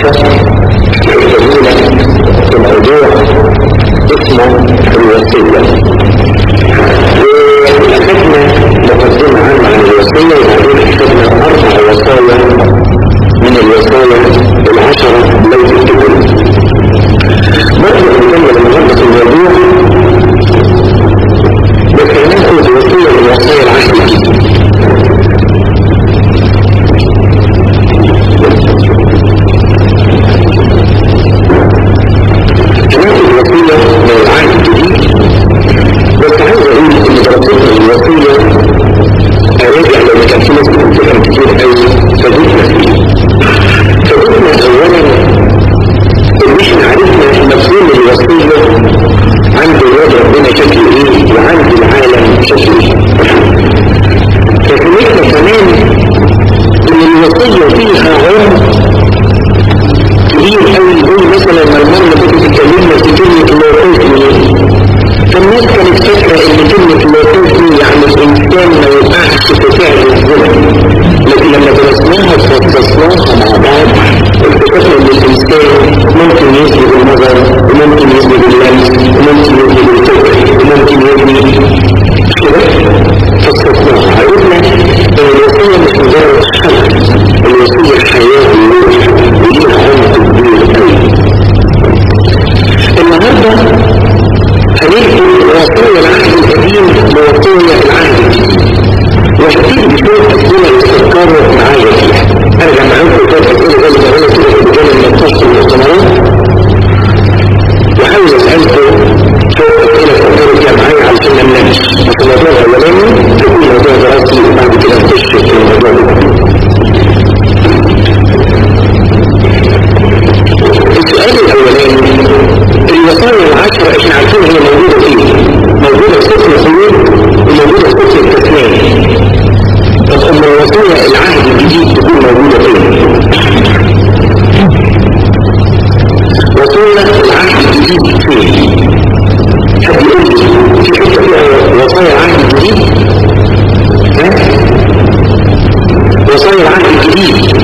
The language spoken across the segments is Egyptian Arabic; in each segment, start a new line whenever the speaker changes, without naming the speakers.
شهر الجميلة في موضوع اسمه الوصية وأخذنا مقدمة عامة عن الوصية وبعدين أخذنا أربع وصايا من الوصايا العشرة التي تكون برضه نكمل النهارده في الموضوع بس هناخد وصية من وصايا العهد الجديد هناخد وصية من العهد الجديد بس عايز اقول ان دراستنا للوصية اراجع لو كان في ناس بتفهم كتير قوي فادتنا فيه فادتنا اولا ان احنا عرفنا مفهوم الوصية عند ولاد ربنا شكل ايه وعند العالم شكل ايه ففهمتنا كمان ان الوصية فيها عمق كبير قوي يقول مثلا لما المرة كنت تتكلمنا في كلمة لوطوسي فالناس كانت فاكرة ان كلمة لوطوسي يعني الانسان ما يوقعش في فعل الظلم لكن لما درسناها وفصصناها مع بعض اكتشفنا ان الانسان ممكن يسلب النظر وممكن يسلب اللمس وممكن يسلب الفكر وممكن يبني كده فصصناها عرفنا ان الوصية مش مجرد حل الوصية حياة الروح وليها عمق كبير قوي النهارده هنكتب وصايا العهد القديم ووصايا العهد الجديد وهبتدي بشوية أسئلة تفكروا معايا فيها أنا جمعت لكم شوية أسئلة زي ما قلت كده في مجال النقاش في المؤتمرات وحاول أسألكم شوية أسئلة تفكروا فيها معايا علشان ما ننامش بس الموضوع الأولاني يكون موضوع دراسي وبعد كده نخش في الموضوع ده السؤال الأولاني الوصايا العشرة احنا عارفين هي موجودة فين موجودة في سفر الخلود وموجودة في سفر التثنية طب أما الوصايا العهد الجديد تكون موجودة فين وصايا العهد الجديد فين حد يقول لي في حتة فيها وصايا العهد الجديد ها وصايا العهد الجديد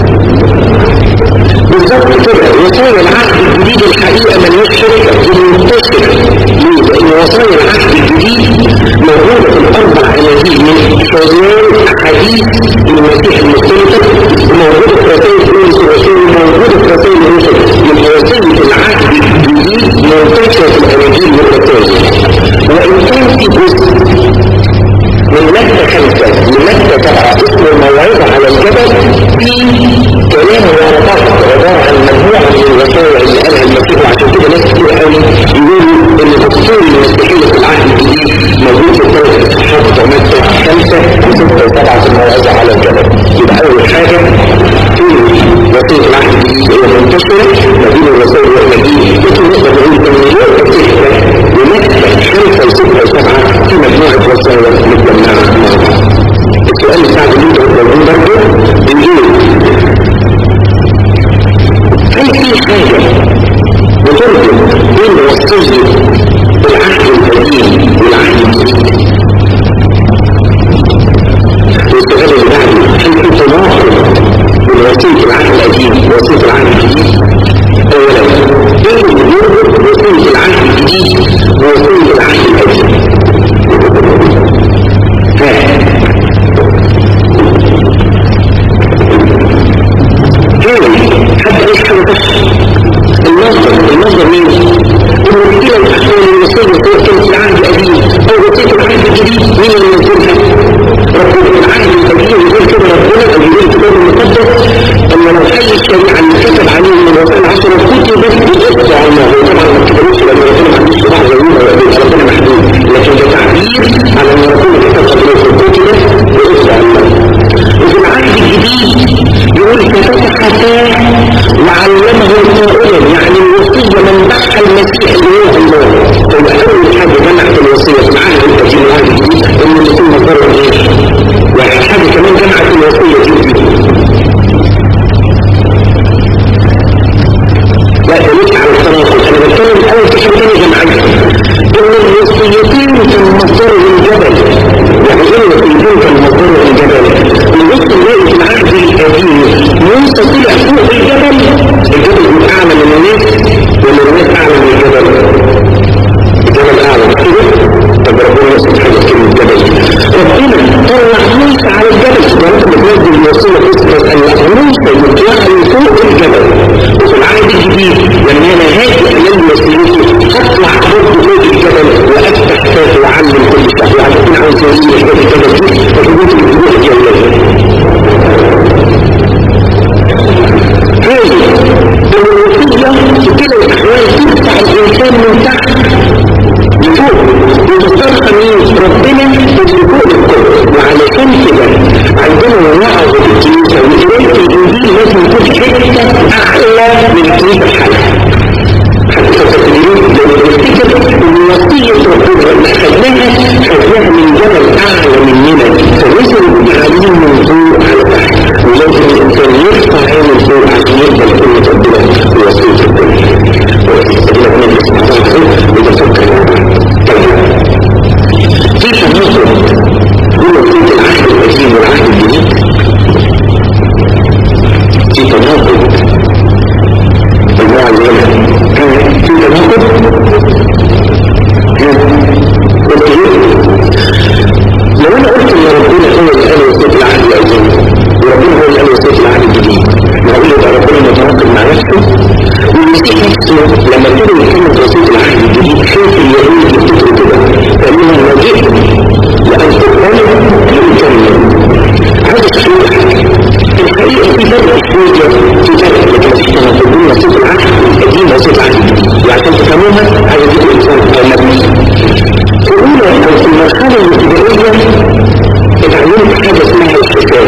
بالظبط كده وصايا العهد الجديد الحقيقة مليش شركة دي منتشرة ليه؟ لأن وصايا العهد الجديد موجودة في الأربع أناجيل من شريان أحاديث المسيح المختلفة وموجودة في رسائل بولس الرسول وموجودة في رسائل الرسل يبقى وصية العهد الجديد منتشرة في الأناجيل والرسائل وإن كان في جزء من مادة خمسة لمادة سبعة اسمه الموعظة على الجبل في كلام ورا بعض عبارة عن مجموعة من الوصايا اللي قالها المسيح وعشان كده ناس كتير قوي يقولوا ان تفسير المسيحية في العهد الجديد موجود في الثلاث اصحاب بتوع مادة خمسة وستة وسبعة في الموعظة على الجبل يبقى أول حاجة في وصية العهد الجديد هي منتشرة ما بين الوصايا والأناجيل لكن نقدر نقول ان غير تفسير ومادة خمسة وستة وسبعة في مجموعة وصايا متجمعة مع بعض السؤال بتاع جديد والموضوع برضه بنقول هل في حاجة طلع موسى على الجبل ورب بتنزل الوصية تثبت أن موسى يطلع فوق الجبل وفي العهد الجديد لما أنا هاجي أمام وسيلتي هطلع برضه فوق الجبل وأفتح فاه وأعلم كل شيء يعني يكون عاوز يوصية فوق الجبل دي فكنت بتروح جولة هذه الوصية في كلا الأحوال تدفع الإنسان من تحت لفوق وتسترقى من ربنا وفوق الكل وعلشان كده عندنا وعظ في الكنيسة وقراية الإنجيل لازم يكون حتة أعلى من الكنيسة الحالة حتى تقدرون لو نفتكر ان وصية ربنا لما خدناها خدناها من جبل اعلى مننا فنزل عليه من فوق على تحت ولازم الانسان يرفع عينه فوق عشان يقبل كلمة ربنا ووصية ربنا وصية ربنا بنجلس مع بعض فوق ونفكر مع بعض طيب في تناقض بين وصية العهد القديم والعهد الجديد في تناقض الله عز وجل كان في تناقض قلت لو انا قلت ان ربنا هو اللي قال وصيه العهد القديم وربنا هو اللي قال وصيه العهد الجديد نقول يبقى ربنا متناقض مع نفسه والمسيح نفسه لما تيجي كلمه وصيه العهد الجديد شوف اليهود يفتكروا كده قالوا انا جئت لان تقبلوا للجنه هذا صحيح الحقيقه في فرق شويه في فرق لكن مش تناقضون وصيه العهد القديم وصيه العهد الجديد وعشان تفهموها عايز اديكم انسان مبني في اولى او في المرحله الابتدائيه اتعلمت حاجه اسمها الحساب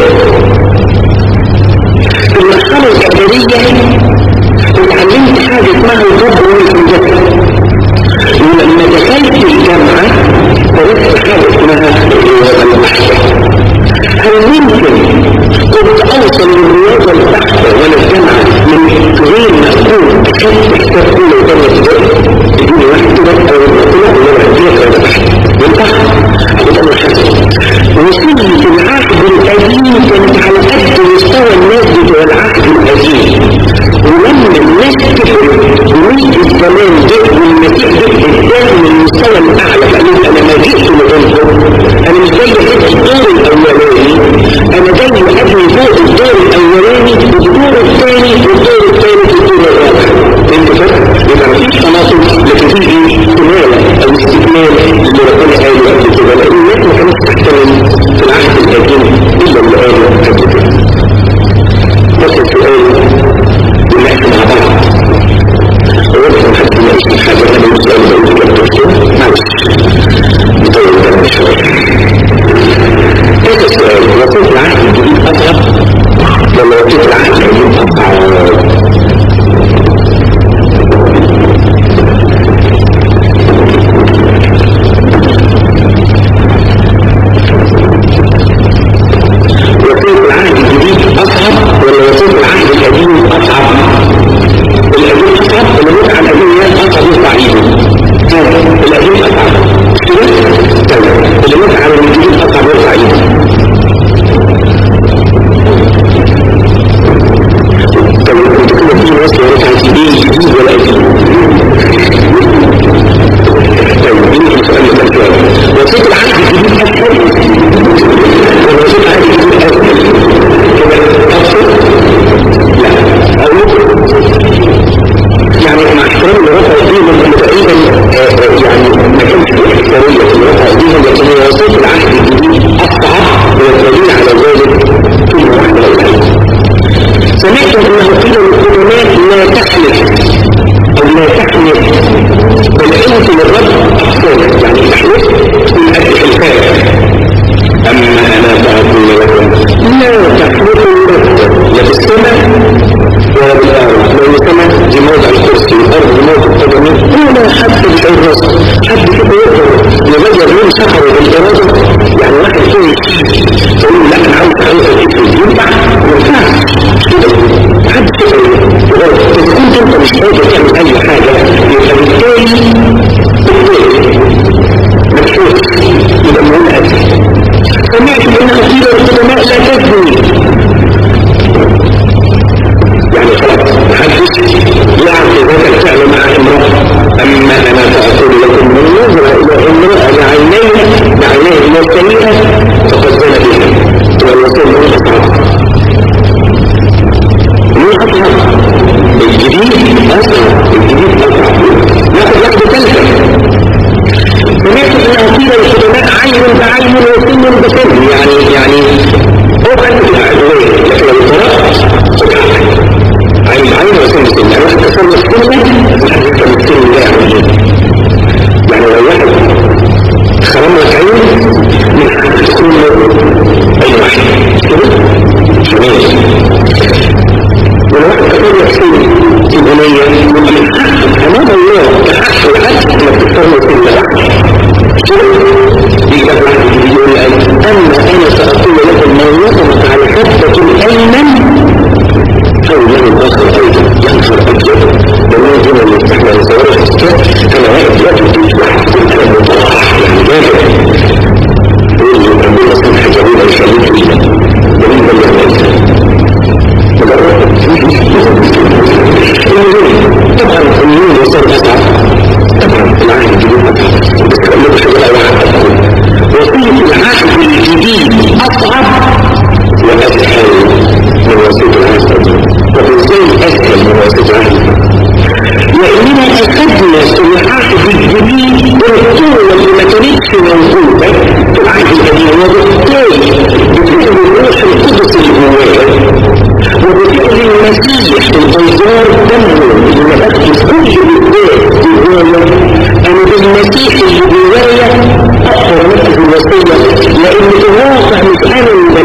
في المرحله الاعداديه اتعلمت حاجه اسمها الضرب والانجاب ولما دخلت الجامعه درست حاجه اسمها الرياضه البحته هل ممكن كنت اوصل للرياضه البحته وانا في جامعه من غير ما اكون اخدت حساب اولى وثانيه ابتدائي اديني واحد كده او طلع ان انا هديك رياضه بحته ينفع؟ اقول انا حاسس وصلت العهد القديم كانت على قد مستوى الناس بتوع العهد القديم ولما الناس كبرت ومشي الزمان جه والمسيح جه اداني من المستوى الاعلى فقالوا انا ما جئت لغيركم انا مش جاي ادي الدور الاولاني انا جاي ابني فوق الدور الاولاني والدور الثاني والدور الثالث والدور الرابع انت فاهم؟ يبقى مفيش تناقض لكن في ايه؟ كمالة او استكمال اللي ربنا قاله قبل كده لان الناس ما كانتش تحترم في العهد القديم الا اللي قاله قبل كده. نفس السؤال اللي احنا مع بعض وقت ما حد ما يسمع حاجه انا بسال بقول لك دكتور معلش نطول بالنا شويه. هذا السؤال وصية العهد الجديد اصعب ولا وصية العهد القديم اصعب؟ وصية العهد الجديد أصعب ولا وصية العهد القديم أصعب؟ القديم أصعب اللي بيقع القديم ناس أصعب يطلع إيده هذا القديم أصعب كده؟ طيب اللي بيقع على الجديد أصعب يطلع إيده طيب انت كده في ناس لو رفعت ايديه جديد ولا قديم؟ طيب يمكن سؤال مثال وصية العهد الجديد أسهل ولا وصية العهد الجديد أسهل؟ كده أسهل؟ لا أقول يعني مع احترامي لرفع ايديهم هم تقريبا يعني ما كانش في احترامية في رفع ايديهم لكن هي وصية العهد الجديد أصعب والدليل على ذلك كلمة واحدة لو سمعت انه قيل للقدماء لا تحلف او لا تحلف بل انت للرب احسن يعني تحلف من اجل الخير اما انا فاقول لكم لا تحلفوا الرب لا بالسماء ولا بالارض لان السماء دي موضع الكرسي والارض دي موضع القدمين ولا حتى مش الراس حد كده يقدر يغير من سفره بالاراده يعني واحد كده يقول لا انا عاوز اغير الاسم ينفع ما ينفعش كده محدش يقدر يغير اذا كنت انت مش قادر تعمل اي حاجه يبقى بالتالي بالتالي مكشوف يبقى مهم اجل سمعت انها قيل القدماء لا تزني يعني خلاص محدش يعرف ذات الفعل مع امرأة اما انا فاقول لكم من نظر الى امرأة بعينيها بعينيه المرسلية فقد زنت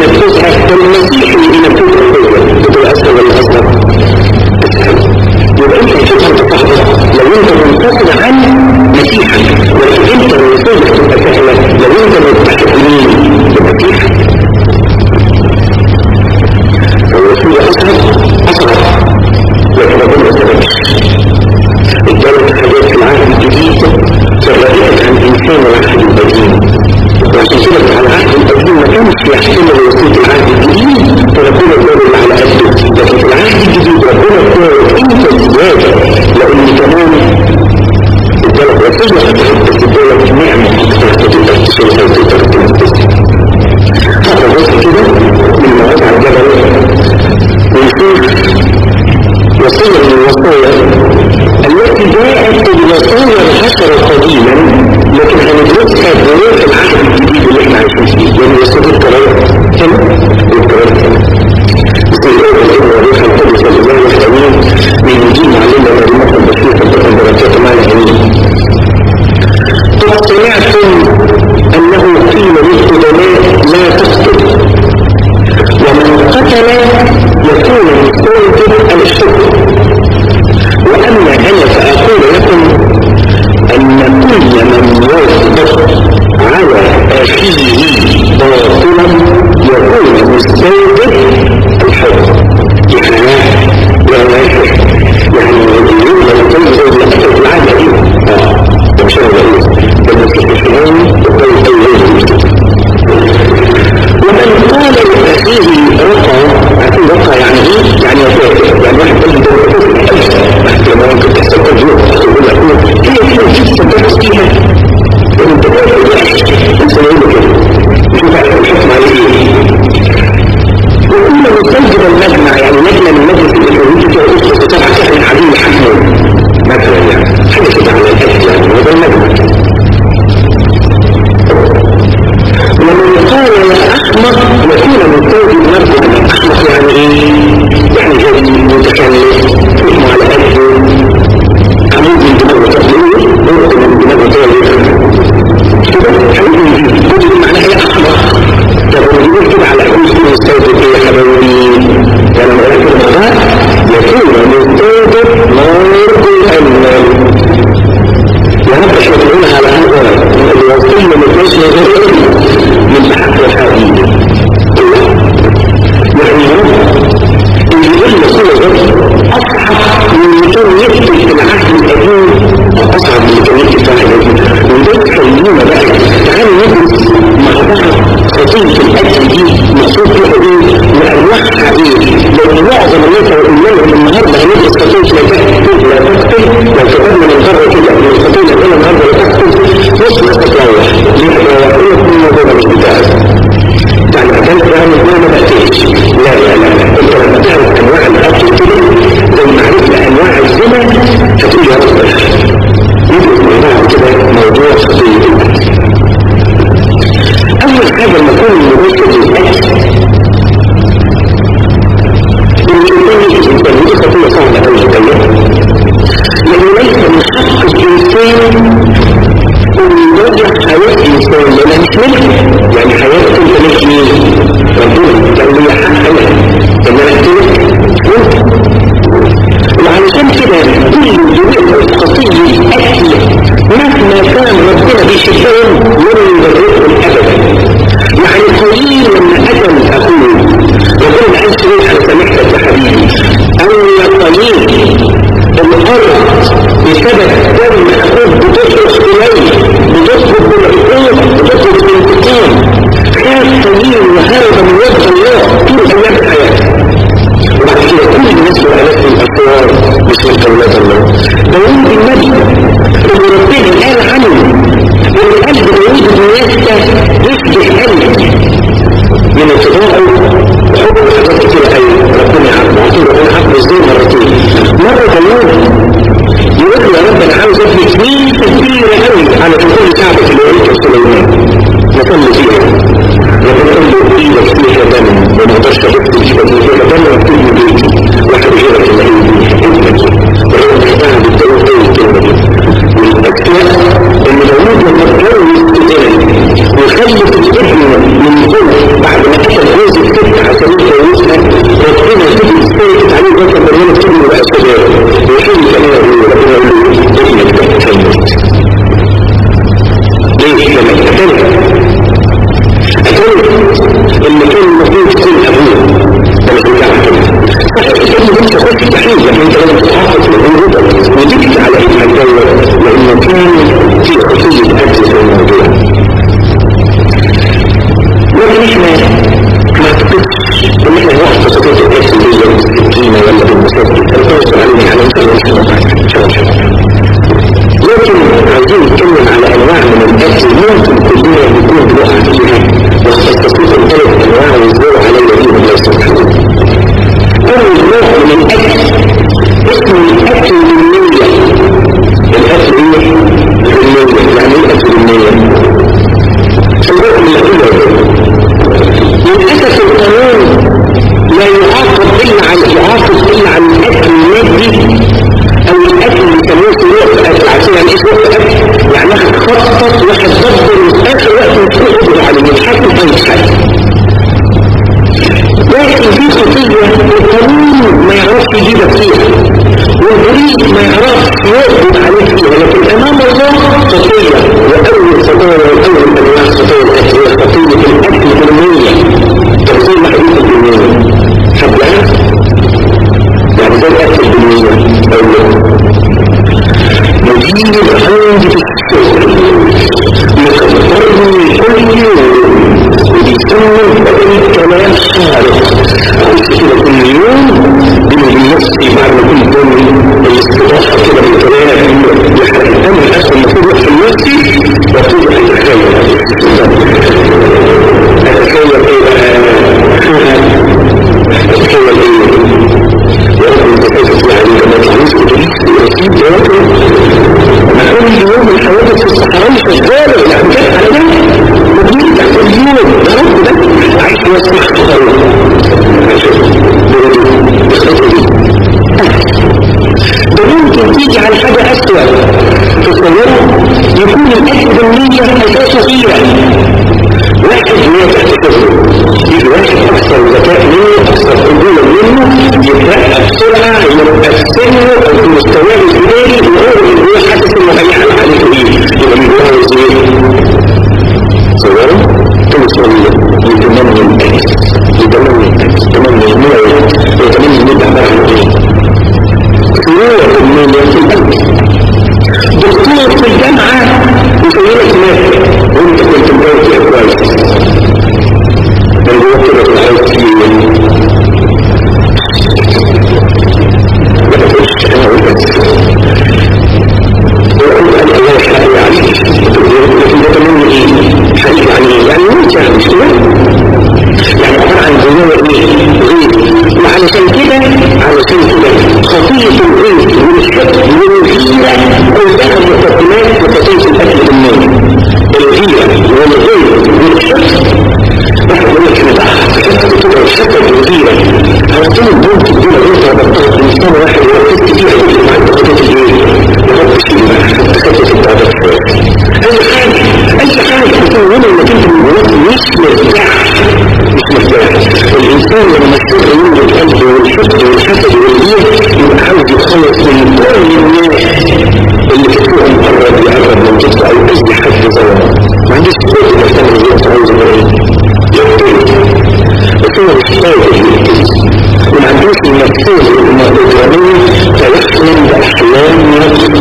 بينفذها والمسيح اللي بينفذها هو بتبقى اسهل ولا اصغر؟ اسهل يبقى انت تفهم تفهم لو انت منفصل عن مسيحك ولكن انت الوصول تبقى سهله لو انت متحد بمين؟ بمسيح الوصول اصعب اصعب لكن ربنا ما سببش اداله حاجات في العهد الجديد فرقتك عن انسان العهد القديم وعشان كده في العهد القديم ما كانش يحتمل وصول العهد الجديد فربنا اداله اللي على قده لكن في العهد الجديد ربنا اداله انت زياده لان كمان ادالك وصيه بس ادالك نعمه اكثر فتقدر تشيلها وتقدر تنفذها هذا بس كده من مواضع الجبل ونشوف وصية من الوصايا التي جاءت الوصايا العشرة قديما لكن هندرسها بروح العهد الجديد اللي احنا عايشين فيه يعني وصية القرار هنا والقرار هنا زي اول كده روح القدس والإله الحميد من يجيب علينا معلومات البسيطة تكون بركاته مع العليم قد سمعتم أنه قيل للقدماء لا تقتل ومن قتل يكون مستوجب الشكر وأما أنا فأقول لكم أن كل من وافق على أخيه باطلا يكون مستوجب الحكم يعني لا يفرق يعني اليوم لو كان زي اللي أخذ العادة دي اه ده مش أنا بقول ده المسيح الفلاني ده الطيب ومن قال لأخيه رقى عارفين رقى يعني ايه؟ يعني يفاجئ يعني واحد قال لي ده رقى ألف لما ممكن تحصل تجربة تقول لك هي في نفس صدقت فيها انت قال بس انا اقول كده شوف الحكم عليه ايه وكل مستوجب المجمع يعني لجنة من مجلس الإخوانية في أسرة تتابع سهل الحديث حكمه مثلا يعني حاجة كده على الأكل يعني وده المجمع ومن قال يا أحمق يكون مستوجب نفسه أحمق يعني إيه؟ يعني جدي متكلف فهمه على قده عمود من دماغه تقليل نقطة من دماغه تقليل كده حبيبي يجيب كل معناها يا أحمق طب ونقول كده على أقول كده مستوجب إيه يا حبايبي؟ يعني لما أقول كده معناها يكون مستوجب نار الأمل يا رب احنا بنقولها على هذا الوصية ما كانش غير من حق الحديد يعني يا رب اللي يقول وصية غير أصعب من اللي كان يكتب في العهد القديم أصعب من اللي كان يكتب في العهد القديم وده خلينا بقى تعالوا ندرس مع بعض خطية الأكل دي مقصود فيها إيه وأنواعها إيه لأن معظم الناس اللي لهم النهارده هندرس خطية لا تقتل لا تقتل لو كتبنا من بره كده من الخطية اللي النهارده لا تقتل نص ناس تتروح ليه تتروح؟ يقول لك الموضوع ده مش بتاعك يعني أكلت بقى من ما بقتلش لا لا لا لا أنت لما تعرف أنواع الأكل كده زي ما عرفت أنواع الزنا هتقول يا رب ندرس مع بعض كده موضوع خطية الأكل أول حاجة لما كان المباشر للأكل إن الإنسان يجب أن خطية صعبة أو جدية لأنه ليس من حق الإنسان أن يواجه حياة إنسان لأنها مش ملك يعني حياة أنت ملك مين؟ ربنا كان لي حق حياة لما أنا أحكي وعلشان كده كل جزء خطية أكل مهما كان ربنا بيشدهم لن يضرهم أبدا يعني قليل لما أدم أقول ربنا ما قالش ليه أنا سامحتك يا حبيبي أو قليل الأرض بسبب دم أخوك بتصرخ إليه بتطلب بالعقوق بتطلب بالانتقام خاف قليل وهرب من وجه الله طول أيام حياته وبعد كده كل الناس وآلاف الأسوار مش من أولاد الله داوود النبي اللي ربنا قال عنه إن قلب داوود الناس يشبه قلب من اتباعه وحب حاجات كتير قوي ربنا يعلم وعطيه ربنا عبد ازاي مرتين مرة داوود يقول يا رب انا عاوز ابني كنيسة كبيرة قوي على تكون شعبك اللي وريته سليمان نصلي فيها ربنا قال له ايدك فيها دم وما اقدرش احط فيها دم واكتب لي بيتي واحد غيرك اللي هي ابنك وربنا احتاج بالدواء قوي الكلمة دي والاكتئاب ان داوود لما اتجوز ابتدائي وخلف الابن من دول بعد ما قتل جوز ولا بالمسجد التواصل عليه على ان شاء الله لكن عايزين نتكلم على انواع من الاكل ممكن كلنا نكون بنقع فيها واختصاصهم ثلاث انواع ويزوروا علينا بيهم الله سبحانه اول نوع من الاكل اسمه الاكل بالنية الاكل ايه؟ بالنية يعني ايه الاكل بالنية؟ النوع من الاكل للاسف القانون لا يعاقب الا على يعاقب الا على الاكل المادي او الاكل اللي يسموه سلوك اكل عشان يعني ايه سلوك اكل يعني واحد خطط واحد دبر اخر وقت مش يقدر على الحاكم اي حاجه لكن في خطيه القانون ما يعرفش يجيبها فيها والبريد ما يعرفش يقبض عليه فيها لكن امام الله خطيه واول خطيه واول انواع خطيه الاكل هي خطيه الاكل بالنيه تفصيل محدود بالنيه حبها يعني زي الاكل بالنيه او مدير عندي في الشغل مكبرني كل يوم وبيسمى بقى كلام خارق اخش كده كل يوم بيني وبين نفسي بعد ما كنت يوم الاستراحه كده من كلام يحرق الدم الاخر المفروض يحصل نفسي وابتدي اتخيل اتخيل ايه بقى اتخيل ايه يا رب انت كيف يعني لما تعيش وتعيش ورسيب يا رب انا كل يوم الحوادث في الصحراء شغاله يعني جت على ده مدير تحت اليوم يا رب ده عايش يسمع خطر ده ممكن تيجي على حاجة أسوأ تصوره يكون الأكل بالنية أساسه خيرة واحد ناجح في شغله يجي واحد أكثر ذكاء منه أكثر قبولا منه يبدأ بسرعة يبقى في سنه أو في مستواه الإداري وهو من جوه حاسس إنه هيحل عليه إيه يبقى من جوه عاوز إيه؟ صوره توصل لتمني الأكل لتمني الأكل تمني الموت وتمني الموت عبارة عن إيه؟ سرور الموت في الأكل دكتور في الجامعة يسيلك مات وانت كنت مجاوب فيها كويس من جوه كده في الحياة فيه ما تقولش انا وانت ويقول انا الله يحرق عليك لكن ده كمان ايه حقيقي يعني ايه يعني موت يعني مش كده يعني عبارة عن جوه ايه غير وعلشان كده علشان كده خطية الغير والشك والغيرة كلها مقدمات لخطية الاكل بالنار الغيرة والغير والشك واحد يقول لك انا بقى فكرت كده الشك والغيرة على طول ممكن دول غير ربطها انسان واحد وركزت فيها كل ما عنده خطية الايه وربط في خطية التعبير شوية اي حاجة اي حاجة تكون هنا انك انت من جواك مش مرتاح مش مرتاح الانسان لما الشر يملك القلب والحقد والحسد والغير يبقى عاوز يتخلص من كل الناس اللي كتبهم قرب يقرب من جد او اي حد ظلمه ما عنديش قوه انك تعمل زي ما عاوز ايه يقتل بس هو مش قادر يقتل وما عندوش النفسيه الاجراميه فيحلم باحلام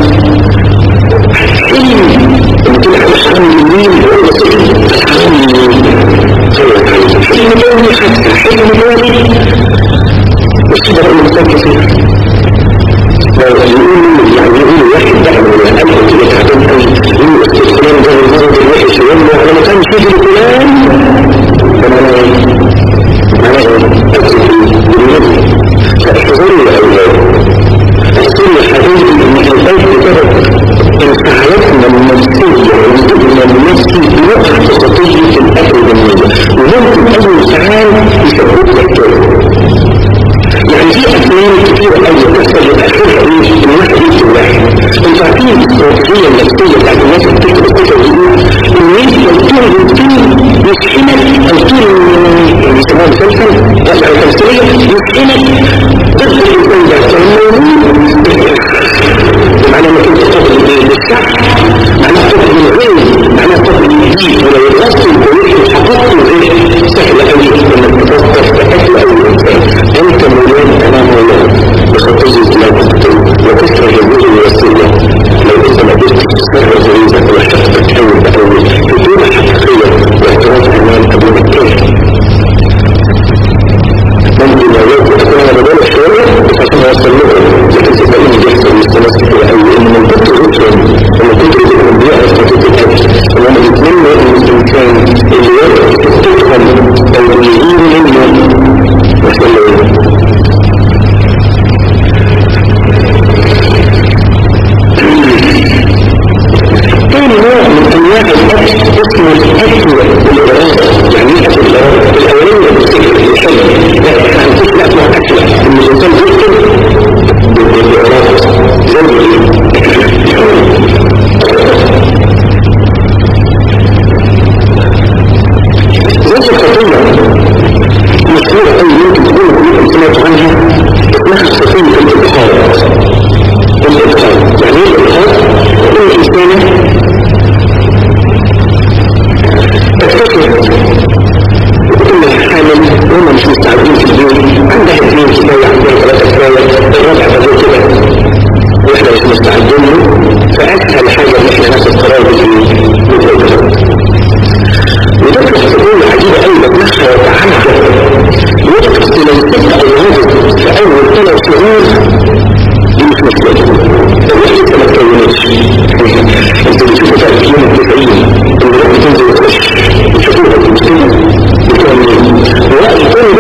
حلم لما تقول على حرام اليمين هو سجن حرام اليمين حلم دوني حتى حلم دوني بس ده الإنسان كثير لو يقولوا يعني يقولوا واحد بقى من الأمر كده تعبان قوي يقولوا استخدام ده الزرد الوحش يقول له أنا ما كانش يجي لفلان فأنا أنا إيه؟ أنا إيه؟ أكتب بالنبي فاحذروا الأولاد احذروا الحبيب إن البيت بسبب انفعالاتنا النفسية والجبنة النفسي بنقع في خطية الأكل بالنسبة وممكن أي انفعال يسبب لك كده يعني في أسنان كتير قوي بتحصل للأخير إيه من واحد يمكن واحد انتوا عارفين الاستراتيجية النفسية بتاعت الناس اللي بتكتب الكتب بيقول إن أنت طول الروتين يسحنك أو طول بيسموها مسلسل ولا تمثيلية يسحنك ضد الإنسان ده فالموجود بمعنى انك انت تاخد بالسحر معناها تاخد من الغير معناها تاخد من الجديد ولو الغسل ويحكي حقيقته غير سهل قوي انك تفكر في اكل او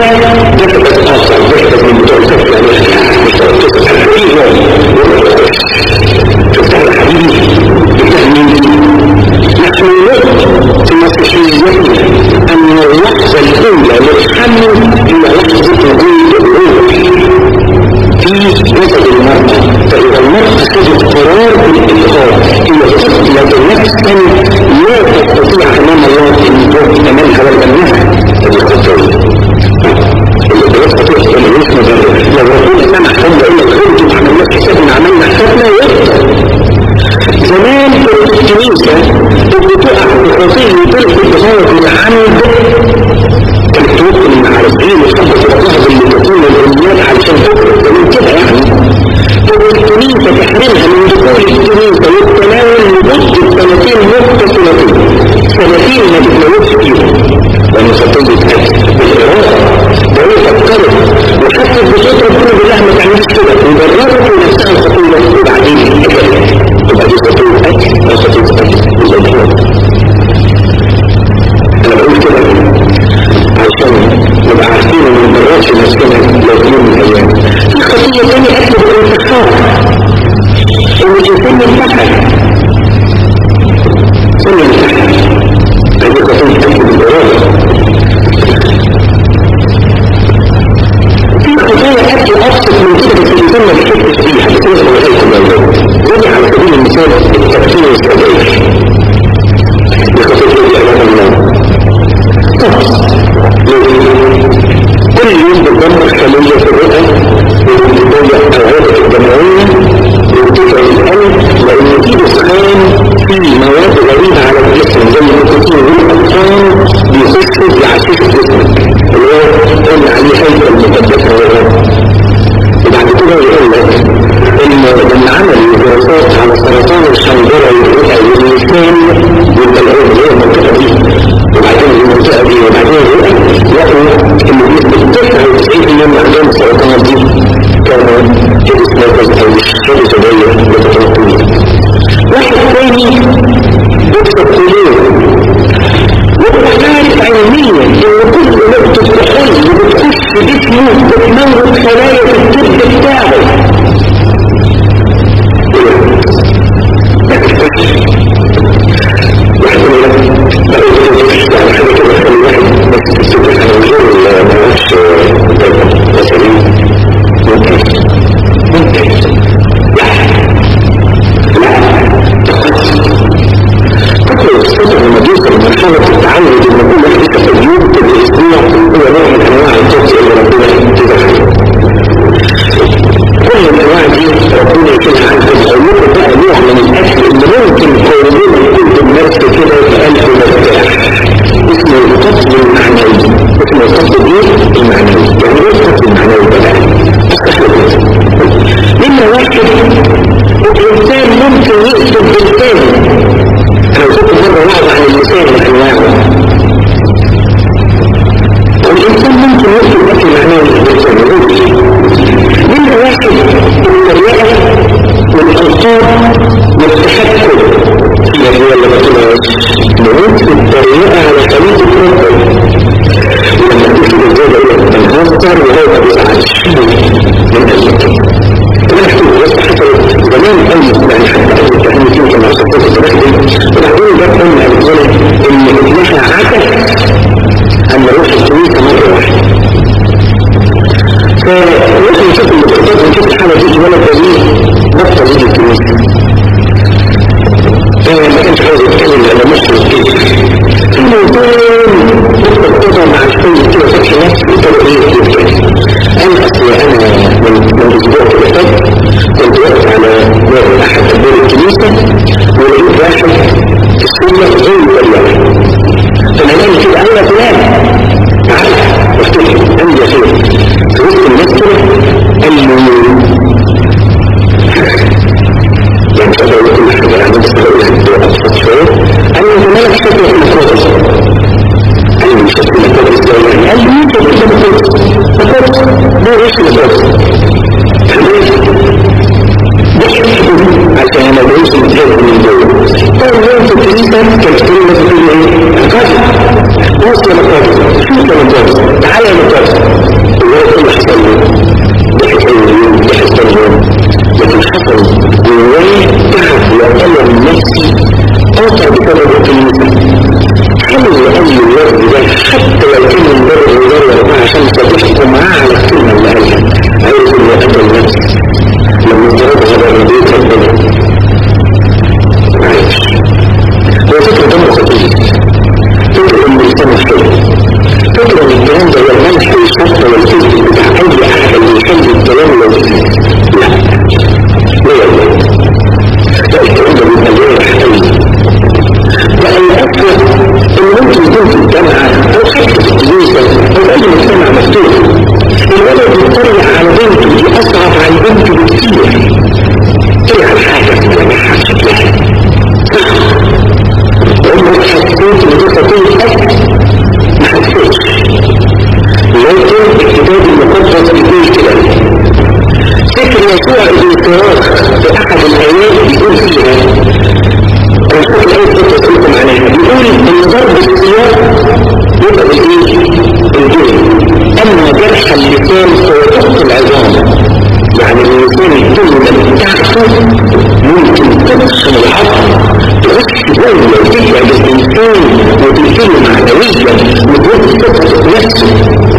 جسد آخر جسد من بتوع الفكر يعني مش تركز على الحديث شفتها يا حبيبي شفتها مين نحن نؤمن في مسيحيتنا أن اللحظة الأولى للحمل هي لحظة وجود الروح في جسد المرأة فإذا المرأة خذت قرار بالإظهار هي طفلة نفسا لا تستطيع أمام الله أن تكون أمامها ولا أمامها هذه خطوة اللي بيستطيع أن يسمى لو ربنا سمح هم إلا كنتم عملنا حسابنا عملنا حسابنا يقدر زمان كنت الكنيسة كنت تقع بخطيه وتلقي بغاية العمد كانت توصل من عارفين وصبت ربها بالمتقين والأمنيات علشان تقرأ زمان كده يعني والكنيسة تحرمها من دخول الكنيسة والتناول لمدة سنتين متصلتين سنتين ما بتناولش فيهم لأن خطية أكل بالإرادة ده هي فكرت وحست بصوت ربنا بالله ما تعملش كده وجربت ونفسها الخطية وبعدين أكلت تبقى دي خطية أكل أو خطية أكل وزي أنا بقول كده عشان نبقى عارفين ان ما نضررش نفسنا لو في يوم من الايام في خطيه ثانيه اكتب الانتحار ان الانسان ينتحر ثم ينتحر هذه خطيه اكتب الاراده في خطايا اكل ابسط من كده بس الانسان ما بيحبش فيها بس لازم اقول لكم يا على سبيل المثال التدخين والسجاير دي خطيه دي امام الله كل يوم بتدمر خلية في الرئة وبتضيع العادة الدموية وبتتعب القلب لأن في دخان في مواد غريبة على الجسم زي النيكوتين والأطفال بيخشوا يعشش جسمك اللي هو قلنا عليه هيكل مقدسة والرب وبعد كده يقول لك ان لما عملوا دراسات على سرطان الحنجرة والرئة واللسان والبلعوم اللي هي المنطقة دي وبعدين المنطقة دي وبعدين الرئة لقوا ان بنسبة 99% من عندهم السرطانات دي كانوا كده سموكرز او كده سجاير متطرقين واحد تاني دكتور كولير وابقى عارف علميا ان كل نقطة كحول بتخش جسمه بتموت خلايا في الطب بتاعه واحد من لك بقى يقول يعني حاجة كده خلي واحد بس تستطيع على وجود ملهاش مثلا ممكن ممكن لا فكرة الصدر لما بيوصل لمرحلة التعود ان كل واحد يتفيد كل اسبوع هو نوع من انواع التوصية اللي ربنا يتدخل كل الانواع دي ربنا يكونها عنكم او ممكن بقى نوع من الاكل اللي ممكن قولون يكون بنفس كده بقلب مرتاح اسمه القصد المعنوي اسمه القصد ايه المعنوي يعني ايه القصد المعنوي بقى نمرة واحد الانسان ممكن يقصد بالتاني انا قلت مرة واحدة عن اللسان وانواعه والإنسان ممكن يأكل أكل معنوي بالإنسان نمرة واحد التريقة والألقاب والتحكم هي هي اللي بتقولها نموت في التريقة على خليط الرب ولما تكتب الزوجة يقول الهستر وهو ما بيزعلش من أجلك كما نحكي بس حصلت زمان قوي يعني حتى قبل التهمة فيه كما شخصت الزباحدي وبعدين جاب أم قالت لنا إن ابنها عكس أن يروح الكنيسة مرة واحدة فروح نشوف المخططات ونشوف الحالة دي ولا دليل بطل يجي الكنيسة ما كانش عايز يتكلم لأنه مش الكيس في موضوع مخططة مع شوية كده فتح نفسي قلت ايه يتكلم أنا أصلي أنا من من أسبوع كده فات كنت واقف على باب أحد أبواب الكنيسة ولقيت واحد في السنة زي الرياض فناداني كده أنا فلان تعال قلت له أنا يا خير في وسط الناس كده قال له يعني مش قادر أقول كل حاجة يعني بس بقول لك أبسط شوية قال له أنت مالك شكلك مكروه قال لي مش شكلك مكروه إزاي يعني قال لي مين شكلك مكروه مكروه ده إيش مكروه عشان انا بعيش متجاهد من جوه طيب يوم في الكنيسة كانت كل الناس بتقول ايه؟ قادر بص يا مقادر شوف يا مقادر تعالى يا مقادر أصعب على البنت بكتير تلعب حاجة ملامحها بشكلها عمرك حسيت ان دي خطية أكل ما حسيتش لكن الكتاب المقدس بيقول كده فكر يسوع ابن فراغ في أحد الآيات بيقول فيها أنا مش فاكر الآية كنت أقول عليها بيقول إن ضرب السياق يبقى بالإيه؟ بالدين أما جرح اللسان فهو تحت العظام يعني اللسان الكلمة بتاعته ممكن تدخل العقل تخش جوه وتبعد الإنسان وتقتله معنويا وتوقف ثقة نفسه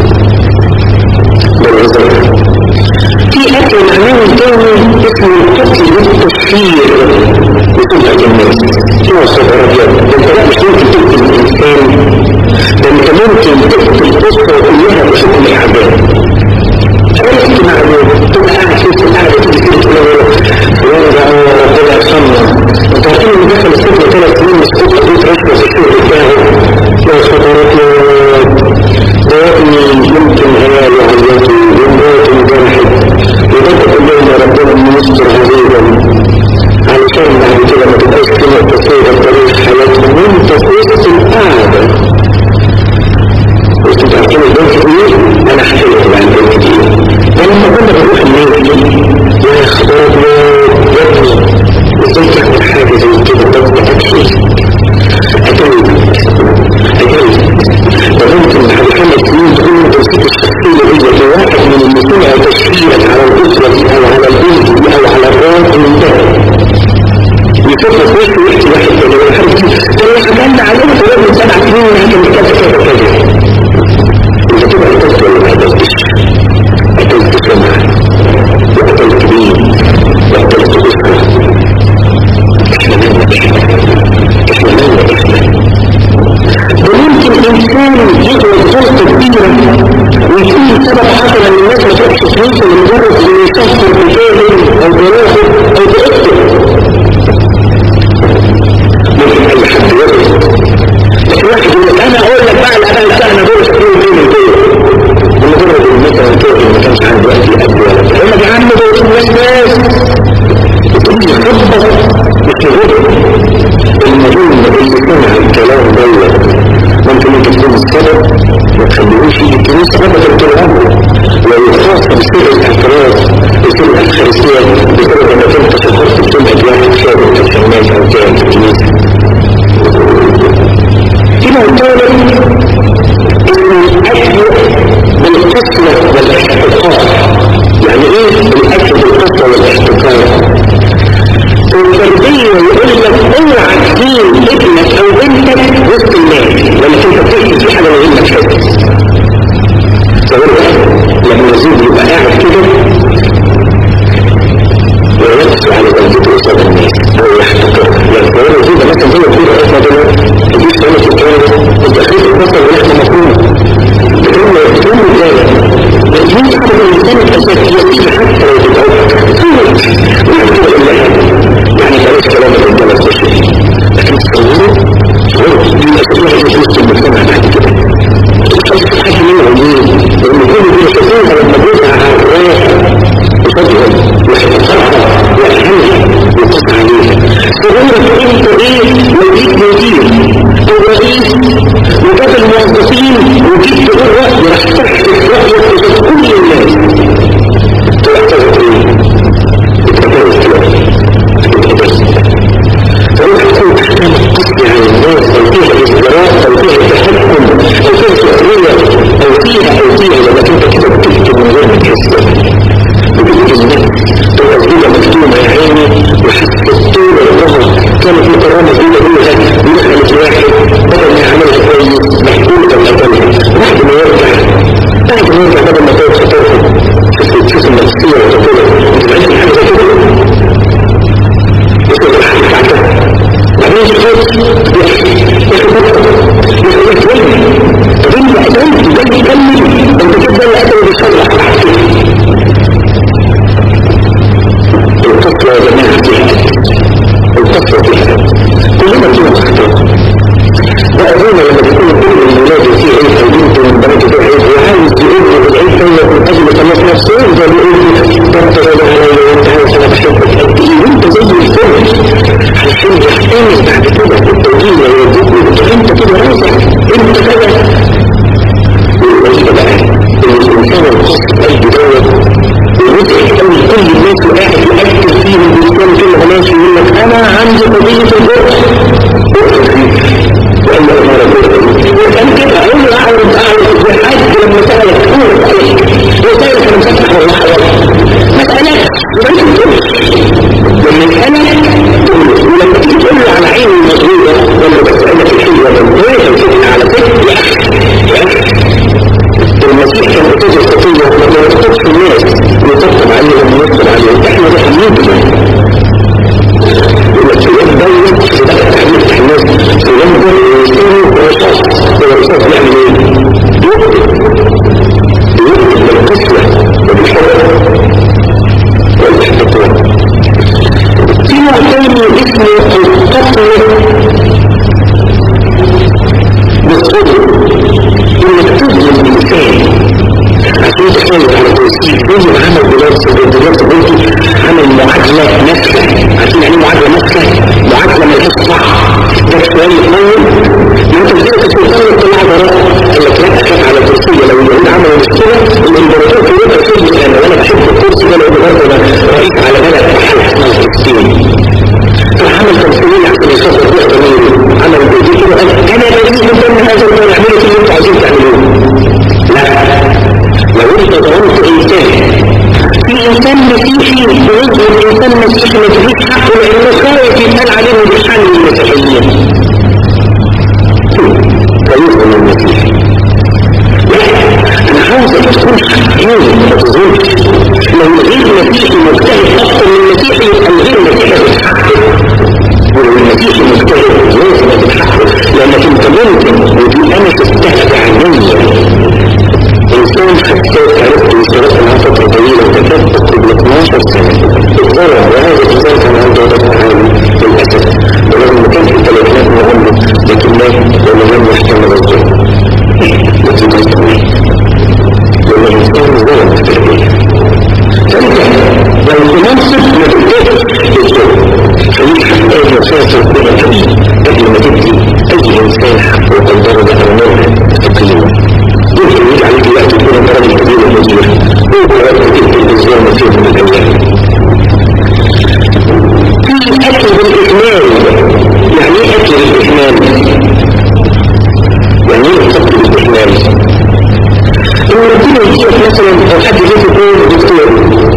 بالعذر في أكل معنوي تاني اسمه القتل بالتشهير وتبعد الناس هو صغر أبيض انت لا مش ممكن تقتل الإنسان ده انت ممكن تقتل أسرة كلها بحكم العذاب عرفت معلومة تبقى قاعد في القعدة تيجي كده تقول ورجع ربنا يرحمنا انت عارفين ان دخل السجن ثلاث سنين مسكوت قضية رشوة في الشغل بتاعه يا خطرات ده يا ابني يمكن عياله عياته ومراته انجرحت وده كلهم يا ربنا يستر عليهم علشان بعد كده ما تبقاش كده تصير طريق حياتهم وانت في وسط القعدة وانتوا عارفين البنت ايه انا حكيت عن البنت دي ولما كنا بنروح النادي يا خبر يا ابني ازاي تعمل حاجه زي كده ده ما اكيد اكيد اكيد ده ممكن بعد خمس سنين تكون انت نسيت الشخصيه دي لواحد من اللي سمع تشكيلا على الاسره دي او على البنت دي او على الراجل ده يشوف لك وش ويحكي واحد كده ولا حاجه ده اللي حكمنا عليه في يوم سبع سنين هكذا كذا كذا كذا انت تبقى قتلت ولا ما قتلتش قتلت سمعة وقتلت مين وقتلت أسرة احنا مالنا احنا احنا مالنا احنا وممكن انسان يغلط غلطة كبيرة ويكون سبب حصل ان الناس ما تروحش فلوسه لمجرد انه يكسر بفعل او براسه او بإكتر ممكن اي حد يغلط لكن واحد يقول لك انا اقول لك بقى الاباء السهنه دول شكلهم ايه من دول بمجرد ان مثلا تقول ما كانش عنده وقت يقضي ولا بتاع يقول لك يا عم دول الناس ناس تقول لي خطه مش مجرد المهم اللي سمع الكلام دوت ممكن انت تكون السبب ما تخليهوش يجي الكنيسه ابدا طول عمره ويخاصم سر الاعتراف بسر الخارجيه بسبب انك انت فكرت بتبعد واحد شاب في الناس او كان في الكنيسه فيما الثالث اسم الاكل بالقسمة والاحتقار يعني ايه الاكل بالقسمة والاحتقار التربية يقول لك اوعى تدين ابنك او بنتك وسط الناس لما انت بتحكي في حاجة مهمة شوية فهو لما يزيد يبقى قاعد كده ويقسو على والدته قصاد الناس هو يحتقر يعني فهو يزيد مثلا زي ما تقول احنا دلوقتي تجيش سنة في الكلام انت اخيط البصر ولحمة مفروض بتقول له بتقول له ازاي لكن يجب ان الانسان الاساسي يقيم حتى لو تتعود صورت ويحب كده الا يعني بلاش كلام الرجاله البشري لكن تصوره صورت دي الاساسيه اللي في وسط المجتمع بعد كده تخلص حد منهم ليه؟ لان كل دي شايفينها لما بيبقى على الراس وفجأة ويحتقرها ويحملها ويقص عليها صغيرة انت ايه وليك مدير او رئيس وجاب الموظفين وجيت تقول رأي راح تحكي رأيك قصاد كل الناس تعترف ايه؟ اتقبلت اتقبلت فروح تكون تحتاج قصدي على الناس او فيها ازدراء او فيها تحكم او فيها سؤالية او فيها او فيها لما انت كده بتكتب من غير ما تحس بالجنة تبقى الدولة مكتومة يا عيني وحتى الدولة لها كانت مكرمة الدولة كلها ودخلت واحد بدل ما يعملها كويس محكومة بقتلها بعد ما يرجع بعد ما يرجع بدل ما تقعد خطرها شوف تشوف النفسية وتقولها انت بعيد حاجة زي كده يقول الحاجة بتاعتها بعدين يخش يحكي ياخد وقته ياخد يتولي طب انت قتلت ده يكمل انت كده اللي قتله بيصلح على حاجتين القصة يا جماعة فيها القصة فيها كلنا فينا مخطوط بقى هنا لما تكون كل الولاد فيه عيد او بنت من بنات فيه عيد وعاوز يقول له بالعيد ده مختلف على التوسيع لازم عمل دراسة دراسة بنتي عمل معادلة نفسه عارفين يعني معادلة نفسه معادلة ملهاش صح ده سؤال يتنور ما انت ازاي تسلطان طلع براءة قال لك لا اخاف على الترسية لو اليهود عملوا مشكلة الامبراطور في يوم ترسية انا وانا بحب الكرسي ده لو برضه رئيس على بلد بحالة اسمها فلسطين فعمل تمثيلية عشان يصدر بيها ضميره عمل بيجي كده قال انا بريء من ضمن هذا المال اعملوا اللي انتوا عايزين تعملوه لا لو انت ظلمت انسان في انسان مسيحي ويظهر الانسان مسيحي ما تجيش حقه لانه خايف يتقال عليه بحال المسيحيين فيظلم المسيحي انا عاوزك تكون حقيقي ما تظلمش لو الغير مسيحي مجتهد اكثر من المسيحي يبقى الغير مسيحي بتحقق ولو المسيحي مجتهد لازم تتحقق لانك انت ممكن ودي انا شفتها بعينيا انسان حساس عرفت اشتغلت معاه فترة طويلة وتكاد قبل 12 سنة اتزرع وهذا الانسان كان عنده ضغط عالي للأسف ورغم ان كان في الثلاثينات من عمره لكن مات لما لم يحتمل الظلم نتيجة طويل لأن الإنسان ظلم في التربية فأنت لو تنصف ما تبدأش بالظلم خليك حقائق وفاسر كل كبير قبل ما تدي أي إنسان حقه وقدره بأمره تقييمه يمكن يجي عليك الوقت يكون انت راجل كبير ومدير ممكن وقت تكتب التلفزيون في يوم من الايام في اكل بالاكمال يعني ايه اكل بالاكمال يعني ايه اكل بالاكمال ان ربنا يجيبك مثلا او حد يجيك يكون دكتور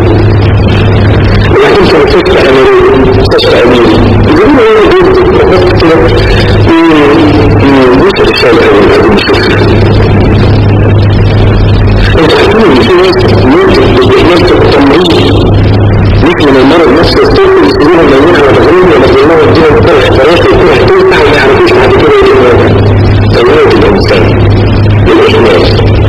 وبعدين في مستشفى اميريه مستشفى اميري يقولوا له ايه دكتور بس كده مش رساله اول قبل نشوفها الحكومي في ناس ممكن باستهلاك التمريض مثل من المرض نفسه يستوقف يسيبوها مليونها وتغريب ومسلمها وديها الطرح فراشة يكون حتوسع وما يعرفوش بعد كده ايه الإهمال تمريض الإنسان بالإهمال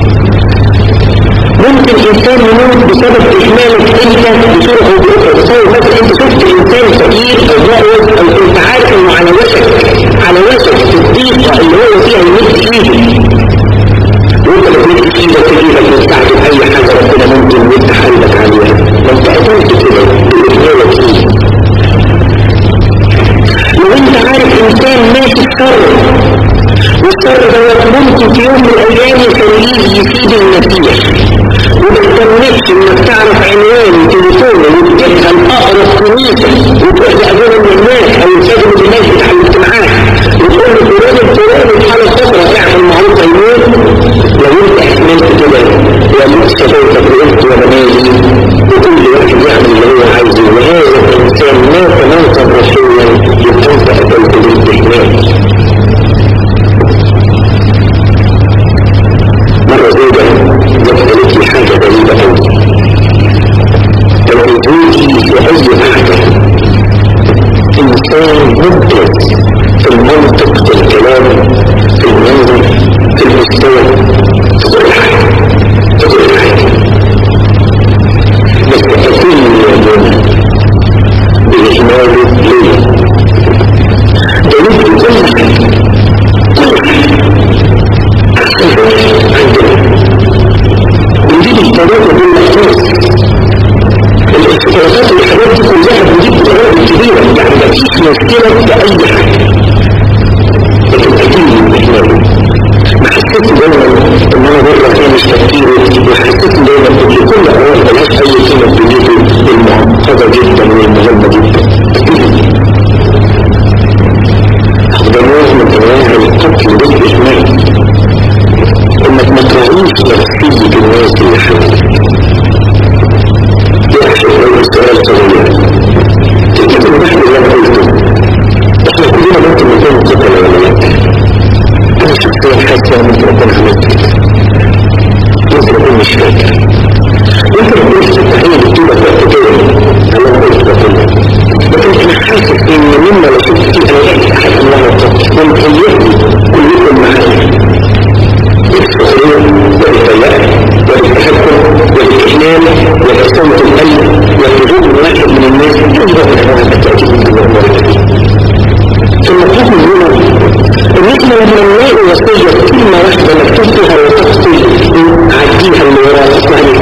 ممكن إنسان يموت بسبب إهمالك أنت بصورة أو بأخرى تصور مثلا أنت شفت إنسان فقير أو مؤوز أو كنت عارف إنه على وشك على وشك في الضيقة اللي هو فيها يمد إيده وانت لو كنت في ايدك تجيبك مستعجل اي حاجة ربنا ممكن يفتح قلبك عليها ما انت قدرت كده بالاجمالك فيه لو انت عارف انسان ماشي في شر والشر دوت ممكن في يوم من الايام يخليه يفيد المسيح وما تستناش انك تعرف عنوان تليفونه وتجيبها لاقرب كنيسه وتروح تقابلها من الناس او الفاجر من الناس بتاع الاجتماعات وتقول له فلان الفلاني الحاله الصفراء اعمل معروف يموت لو انت احملت كده ومت شفوتك وقلت وانا مالي وكل واحد يعمل اللي هو عايزه وهذا الانسان ما تناقض رسولا يبقى انت قتلت بالاستهلاك مرة زوجة قالت لي حاجة غريبة قوي لو زوجي في أي قعدة إنسان مدرك في المنطق في الكلام في المنظر في المستوى في كل حاجة في كل حاجة بس أكون يومنا بإجماله ليه دليل كل حاجة كل حاجة عندنا ونجيب الطريقة بالمحفوظ الاختلافات والحاجات دي كلها بنجيب طريقة كبيرة يعني مفيش مشكلة بأي حاجة لكن أكيد الإجمال ما حسيت دايما ان انا بره فيها مش تفكيري وحسيت دايما ان كل اول ملهاش اي قيمه في دنيتي المعقده جدا والمهمه جدا أقدموه من أنواع القتل بالإجمال إنك ما تراعيش تغفية الناس اللي حواليك يحشف لو السؤال صغير تجد إن نحن اللي أنا قلته إحنا كلنا ممكن نكون قتل ولا لا أنا شخصيا حاسة ممكن أكون عملت كده ممكن أكون مش فاكر ممكن أكون مستحيل بطولة في القتال أنا قلت بطولة لكن أنا حاسس إن مما لو شفت فيه أنا يأتي أحد الله وطلع ممكن يهدي كلكم معايا السخرية والإطلاع والتحكم والإجمال وإقسامة القلب والهجوم واحد من الناس يجب أن يكون التأكيد من الله ثم تقول هنا ان احنا لما نلاقي وصية كلمة واحدة مكتوب فيها وتفصيل عديها اللي وراء اسمها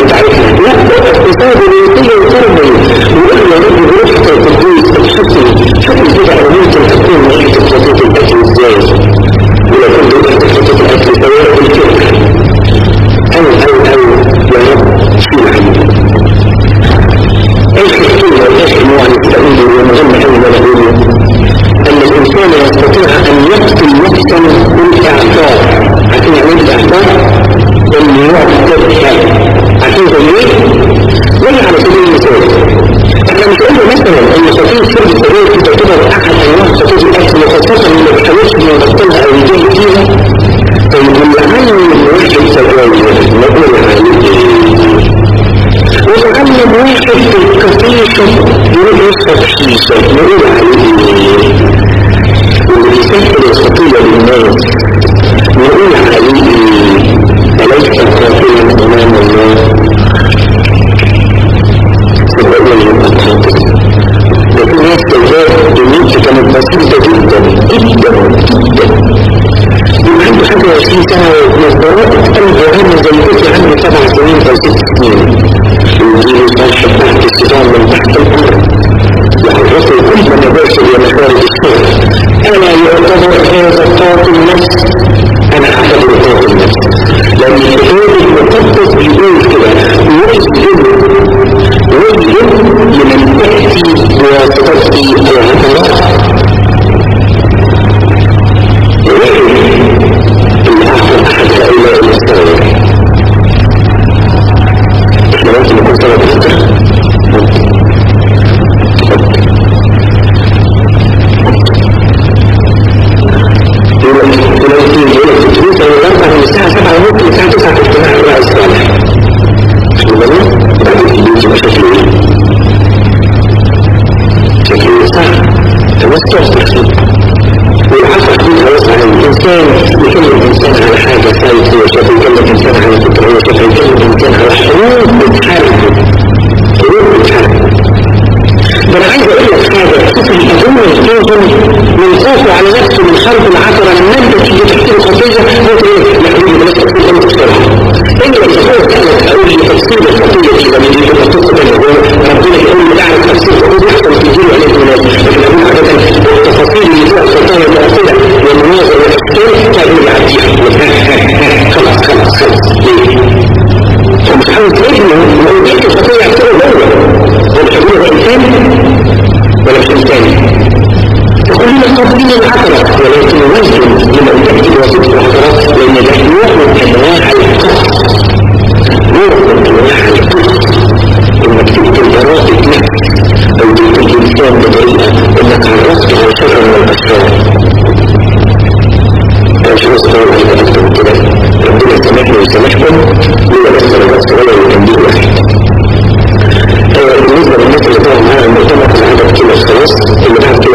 ابنه لو جيت الخطيه يعتبره هو هو مش هيقول هو انسان ولا مش انسان فكلنا قابلين العثرة ولكن وزن لما تأتي بواسطة العثرة لأن ده نوع من أنواع القصد نوع من أنواع القصد إنك تقتل براءة نفس أو تقتل الإنسان بطريقة إنك عرفت عن شر من الأسرار أنا مش مستوى عليك أكتر من كده ربنا يسامحني ويسامحكم لولا بس أنا بس ولا يتنبيه واحد بالنسبة للناس اللي طلعوا معانا المؤتمر العدد كده خلاص اللي بعد